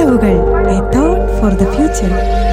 പടവുകൾ a thought for the future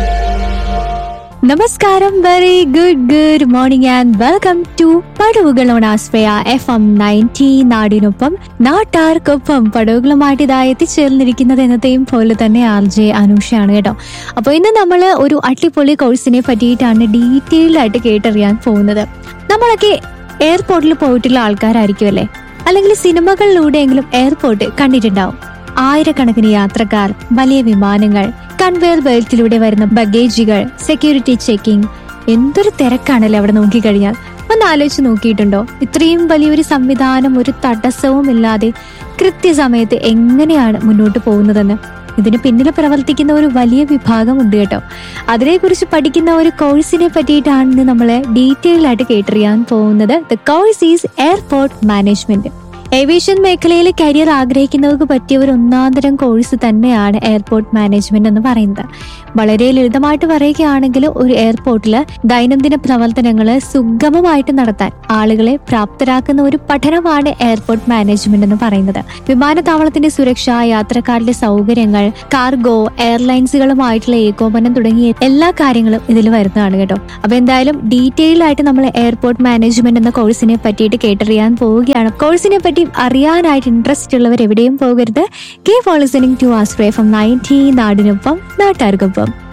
നമസ്കാരം very good good morning and welcome to Padavukal on ആസ്പ്രയ F M ninety നാടിനൊപ്പം നാട്ടാർക്കൊപ്പം പടവുകളുമായിട്ട് ഇതാ എത്തിച്ചേർന്നിരിക്കുന്നത് എന്നത്തെയും പോലെ തന്നെ ആർ ജെ അനൂഷയാണ് കേട്ടോ അപ്പോൾ ഇന്ന് നമ്മൾ ഒരു അടിപൊളി കോഴ്സിനെ പറ്റിയിട്ടാണ് ഡീറ്റെയിൽഡ് ആയിട്ട് കേട്ടറിയാൻ പോകുന്നത് നമ്മളൊക്കെ എയർപോർട്ടിൽ പോയിട്ടുള്ള ആൾക്കാരായിരിക്കും അല്ലേ അല്ലെങ്കിൽ സിനിമകളിലൂടെയെങ്കിലും എയർപോർട്ട് കണ്ടിട്ടുണ്ടാവും ആയിരക്കണക്കിന് യാത്രക്കാർ വലിയ വിമാനങ്ങൾ കൺവെയർ ബെൽറ്റിലൂടെ വരുന്ന ബഗേജുകൾ സെക്യൂരിറ്റി ചെക്കിംഗ് എന്തൊരു തിരക്കാണല്ലേ അവിടെ നോക്കിക്കഴിഞ്ഞാൽ ഒന്ന് ആലോചിച്ച് നോക്കിയിട്ടുണ്ടോ ഇത്രയും വലിയൊരു സംവിധാനം ഒരു തടസ്സവും ഇല്ലാതെ കൃത്യസമയത്ത് എങ്ങനെയാണ് മുന്നോട്ട് പോകുന്നതെന്ന് ഇതിന് പിന്നിൽ പ്രവർത്തിക്കുന്ന ഒരു വലിയ വിഭാഗം ഉണ്ട് കേട്ടോ അതിനെക്കുറിച്ച് പഠിക്കുന്ന ഒരു കോഴ്സിനെ പറ്റിയിട്ടാണ് ഇന്ന് നമ്മൾ ഡീറ്റെയിൽ ആയിട്ട് കേട്ടറിയാൻ പോകുന്നത് the course is airport management aviation മേഖലയിൽ കരിയർ ആഗ്രഹിക്കുന്നവർക്ക് പറ്റിയ ഒരു ഒന്നാന്തരം കോഴ്സ് തന്നെയാണ് എയർപോർട്ട് മാനേജ്മെന്റ് എന്ന് പറയുന്നത് വളരെ ലളിതമായിട്ട് പറയുകയാണെങ്കിൽ ഒരു എയർപോർട്ടിൽ ദൈനംദിന പ്രവർത്തനങ്ങൾ സുഗമമായിട്ട് നടത്താൻ ആളുകളെ പ്രാപ്തരാക്കുന്ന ഒരു പഠനമാണ് എയർപോർട്ട് മാനേജ്മെന്റ് എന്ന് പറയുന്നത് വിമാനത്താവളത്തിന്റെ സുരക്ഷ യാത്രക്കാരുടെ സൗകര്യങ്ങൾ കാർഗോ എയർലൈൻസുകളുമായിട്ടുള്ള ഏകോപനം തുടങ്ങിയ എല്ലാ കാര്യങ്ങളും ഇതിൽ വരുന്നതാണ് കേട്ടോ അപ്പൊ എന്തായാലും ഡീറ്റെയിൽ ആയിട്ട് നമ്മൾ എയർപോർട്ട് മാനേജ്മെന്റ് എന്ന കോഴ്സിനെ പറ്റിയിട്ട് കേട്ടറിയാൻ പോവുകയാണ് കോഴ്സിനെ പറ്റി അറിയാനായിട്ട് ഇൻട്രസ്റ്റ് ഉള്ളവർ എവിടെയും പോകരുത് കീ ഫോർ ലിസണിംഗ് ടു ആസ്ട്രേ ഫ്രം നയൻറ്റി നാടിനൊപ്പം നാട്ടാർക്കൊപ്പം